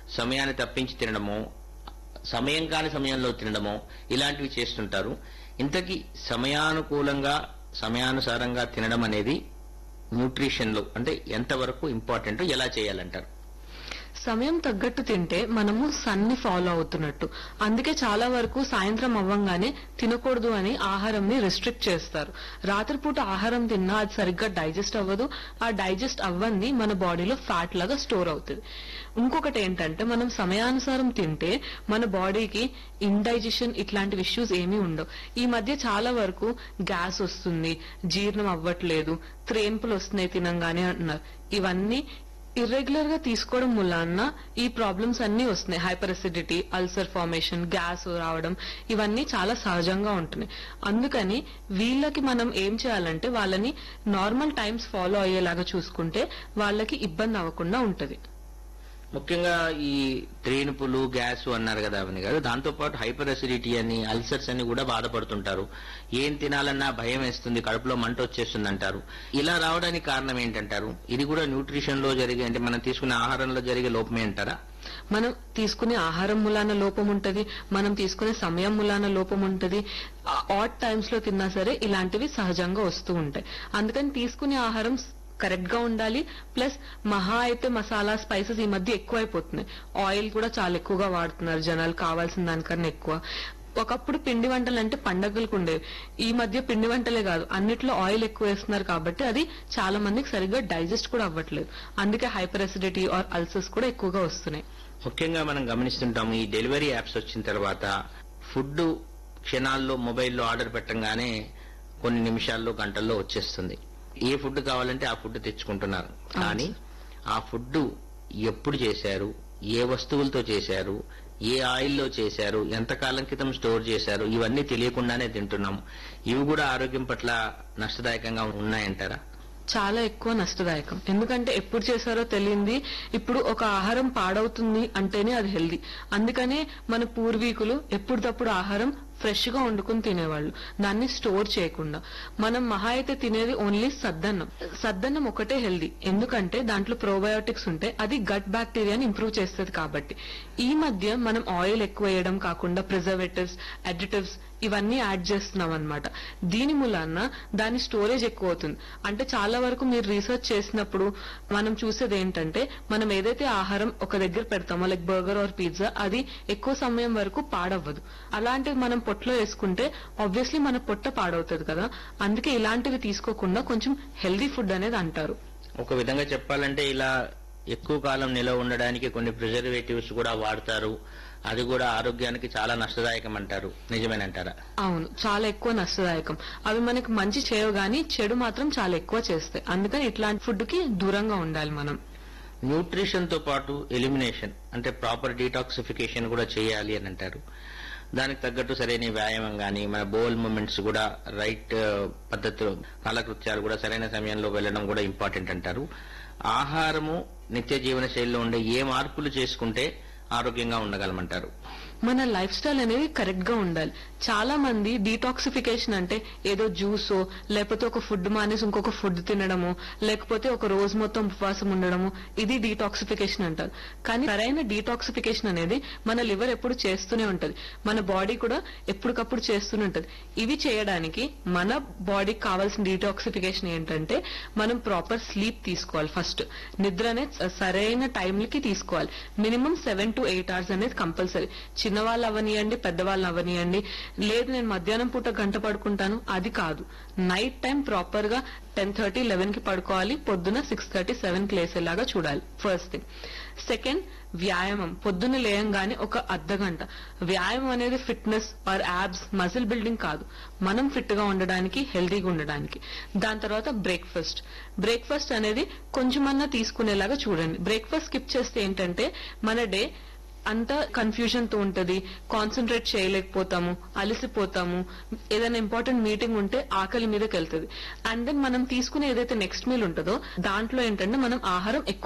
సమయాన్ని తప్పించి తినడమో సమయం కాని సమయంలో తినడమో ఇలాంటివి చేస్తుంటారు ఇంతకీ సమయానుకూలంగా సమయానుసారంగా తినడం అనేది న్యూట్రిషన్ లో అంటే ఎంతవరకు ఇంపార్టెంట్ ఎలా చేయాలంటారు సమయం తగ్గట్టు తింటే మనము సన్ని ఫాలో అవుతున్నట్టు అందుకే చాలా వరకు సాయంత్రం అవ్వంగానే తినకూడదు అని ఆహారంని రిస్ట్రిక్ట్ చేస్తారు రాత్రిపూట ఆహారం తిన్నా అది సరిగ్గా డైజెస్ట్ అవ్వదు ఆ డైజెస్ట్ అవ్వంది మన బాడీలో ఫ్యాట్ లాగా స్టోర్ అవుతుంది ఇంకొకటి ఏంటంటే మనం సమయానుసారం తింటే మన బాడీకి ఇండైజెషన్ ఇట్లాంటి ఇష్యూస్ ఏమీ ఉండవు ఈ మధ్య చాలా వరకు గ్యాస్ వస్తుంది జీర్ణం అవ్వట్లేదు త్రేన్పులు వస్తున్నాయి తినంగానే అంటున్నారు ఇవన్నీ ఇర్రెగ్యులర్ గా తీసుకోవడం మూలాన ఈ ప్రాబ్లమ్స్ అన్ని వస్తున్నాయి hyper acidity ulcer formation gas రావడం ఇవన్నీ చాలా సహజంగా ఉంటున్నాయి అందుకని వీళ్ళకి మనం ఏం చేయాలంటే వాళ్ళని నార్మల్ టైమ్స్ ఫాలో అయ్యేలాగా చూసుకుంటే వాళ్ళకి ఇబ్బంది అవ్వకుండా ఉంటది ముఖ్యంగా ఈ త్రేనుపులు గ్యాస్ అన్నారు కదా అవన్నీ కాదు దాంతో పాటు హైపర్ అసిడిటీ అని అల్సర్స్ అని కూడా బాధపడుతుంటారు ఏం తినాలన్నా భయం వేస్తుంది కడుపులో మంట వచ్చేస్తుంది అంటారు ఇలా రావడానికి కారణం ఏంటంటారు ఇది కూడా న్యూట్రిషన్ లో జరిగే అంటే మనం తీసుకునే ఆహారంలో జరిగే లోపమే అంటారా మనం తీసుకునే ఆహారం మూలాన లోపం ఉంటది మనం తీసుకునే సమయం మూలాన లోపం ఉంటది ఆట్ టైమ్స్ లో తిన్నా సరే ఇలాంటివి సహజంగా వస్తూ ఉంటాయి అందుకని తీసుకునే ఆహారం కరెక్ట్ గా ఉండాలి ప్లస్ మహా అయితే మసాలా స్పైసెస్ ఈ మధ్య ఎక్కువైపోతున్నాయి ఆయిల్ కూడా చాలా ఎక్కువగా వాడుతున్నారు జనాలు కావాల్సిన దానికన్నా ఎక్కువ ఒకప్పుడు పిండి వంటలు అంటే పండగలకు ఉండేవి ఈ మధ్య పిండి వంటలే కాదు అన్నిట్లో ఆయిల్ ఎక్కువ వేస్తున్నారు కాబట్టి అది చాలా మందికి సరిగ్గా డైజెస్ట్ కూడా అవ్వట్లేదు అందుకే హైపర్ అసిడిటీ ఆర్ అల్సర్స్ కూడా ఎక్కువగా వస్తున్నాయి ముఖ్యంగా మనం గమనిస్తుంటాము ఈ డెలివరీ యాప్స్ వచ్చిన తర్వాత ఫుడ్ క్షణాల్లో మొబైల్లో ఆర్డర్ పెట్టంగానే కొన్ని నిమిషాల్లో గంటల్లో వచ్చేస్తుంది ఏ ఫుడ్ కావాలంటే ఆ ఫుడ్ తెచ్చుకుంటున్నారు కానీ ఆ ఫుడ్ ఎప్పుడు చేశారు ఏ వస్తువులతో చేశారు ఏ ఆయిల్లో చేశారు ఎంతకాలం క్రితం స్టోర్ చేశారు ఇవన్నీ తెలియకుండానే తింటున్నాం ఇవి కూడా ఆరోగ్యం పట్ల నష్టదాయకంగా ఉన్నాయంటారా చాలా ఎక్కువ నష్టదాయకం ఎందుకంటే ఎప్పుడు చేశారో తెలియంది ఇప్పుడు ఒక ఆహారం పాడవుతుంది అంటేనే అది హెల్దీ అందుకనే మన పూర్వీకులు ఎప్పుడప్పుడు ఆహారం ఫ్రెష్ గా వండుకుని తినేవాళ్ళు దాన్ని స్టోర్ చేయకుండా మనం మహా అయితే తినేది ఓన్లీ సద్దన్నం సద్దన్నం ఒకటే హెల్దీ ఎందుకంటే దాంట్లో ప్రోబయోటిక్స్ ఉంటే అది గట్ బ్యాక్టీరియాని ఇంప్రూవ్ చేస్తుంది కాబట్టి ఈ మధ్య మనం ఆయిల్ ఎక్కువ వేయడం కాకుండా ప్రిజర్వేటివ్స్ అడిటివ్స్ ఇవన్నీ యాడ్ చేస్తున్నాం అనమాట దీని మూలాన దాని స్టోరేజ్ ఎక్కువ అవుతుంది అంటే చాలా వరకు మీరు రీసెర్చ్ చేసినప్పుడు మనం చూసేది ఏంటంటే మనం ఏదైతే ఆహారం ఒక దగ్గర పెడతామో లైక్ బర్గర్ ఆర్ పిజ్జా అది ఎక్కువ సమయం వరకు పాడవ్వదు అలాంటివి మనం పొట్టలో వేసుకుంటే ఆబ్వియస్లీ మన పొట్ట పాడవుతుంది కదా అందుకే ఇలాంటివి తీసుకోకుండా కొంచెం హెల్దీ ఫుడ్ అనేది అంటారు ఒక విధంగా చెప్పాలంటే ఇలా ఎక్కువ కాలం నిలవ ఉండడానికి కొన్ని ప్రిజర్వేటివ్స్ కూడా వాడతారు అది కూడా ఆరోగ్యానికి చాలా నష్టదాయకం అంటారు నిజమేనంటారా అవును చాలా ఎక్కువ నష్టదాయకం అవి మనకి మంచి చేయవు గానీ చెడు మాత్రం చాలా ఎక్కువ చేస్తాయి అందుకని ఇట్లాంటి ఫుడ్ కి దూరంగా ఉండాలి మనం న్యూట్రిషన్ తో పాటు ఎలిమినేషన్ అంటే ప్రాపర్ డీటాక్సిఫికేషన్ కూడా చేయాలి అని అంటారు దానికి తగ్గట్టు సరైన వ్యాయామం గాని మన బోల్ మూమెంట్స్ కూడా రైట్ పద్ధతిలో కాలకృత్యాలు కూడా సరైన సమయంలో వెళ్ళడం కూడా ఇంపార్టెంట్ అంటారు ఆహారము నిత్య జీవన శైలిలో ఉండే ఏ మార్పులు చేసుకుంటే ఆరోగ్యంగా ఉండగలమంటారు మన లైఫ్ స్టైల్ అనేది కరెక్ట్ గా ఉండాలి చాలా మంది డీటాక్సిఫికేషన్ అంటే ఏదో జ్యూసో లేకపోతే ఒక ఫుడ్ మానేసి ఇంకొక ఫుడ్ తినడము లేకపోతే ఒక రోజు మొత్తం ఉపవాసం ఉండడము ఇది డీటాక్సిఫికేషన్ అంటారు కానీ సరైన డీటాక్సిఫికేషన్ అనేది మన లివర్ ఎప్పుడు చేస్తూనే ఉంటది మన బాడీ కూడా ఎప్పటికప్పుడు చేస్తూనే ఉంటది ఇవి చేయడానికి మన బాడీకి కావాల్సిన డీటాక్సిఫికేషన్ ఏంటంటే మనం ప్రాపర్ స్లీప్ తీసుకోవాలి ఫస్ట్ నిద్ర అనేది సరైన టైంలకి తీసుకోవాలి minimum seven to eight hours అనేది కంపల్సరీ చిన్నవాళ్ళు అవనియండి పెద్దవాళ్ళు అవనియండి లేదు నేను మధ్యాహ్నం పూట గంట పడుకుంటాను అది కాదు నైట్ టైం ప్రాపర్ గా టెన్ థర్టీ లెవెన్ కి పడుకోవాలి పొద్దున సిక్స్ థర్టీ సెవెన్ కి లేసేలాగా చూడాలి ఫస్ట్ థింగ్ సెకండ్ వ్యాయామం పొద్దున్న లేయంగానే ఒక అర్ధ గంట వ్యాయామం అనేది fitness or abs muscle building కాదు మనం ఫిట్ గా ఉండడానికి హెల్దీగా ఉండడానికి దాని తర్వాత బ్రేక్ఫాస్ట్ బ్రేక్ఫాస్ట్ అనేది కొంచెమన్నా తీసుకునేలాగా చూడండి బ్రేక్ఫాస్ట్ స్కిప్ చేస్తే ఏంటంటే మన డే అంతా కన్ఫ్యూజన్ తో ఉంటది కాన్సన్ట్రేట్ చేయలేకపోతాము అలసిపోతాము ఏదైనా ఇంపార్టెంట్ మీటింగ్ ఉంటే ఆకలి మీదకి వెళ్తుంది అండ్ దెన్ మనం తీసుకునే ఏదైతే నెక్స్ట్ మీల్ ఉంటుందో దాంట్లో ఏంటంటే మనం ఆహారం ఎక్కువ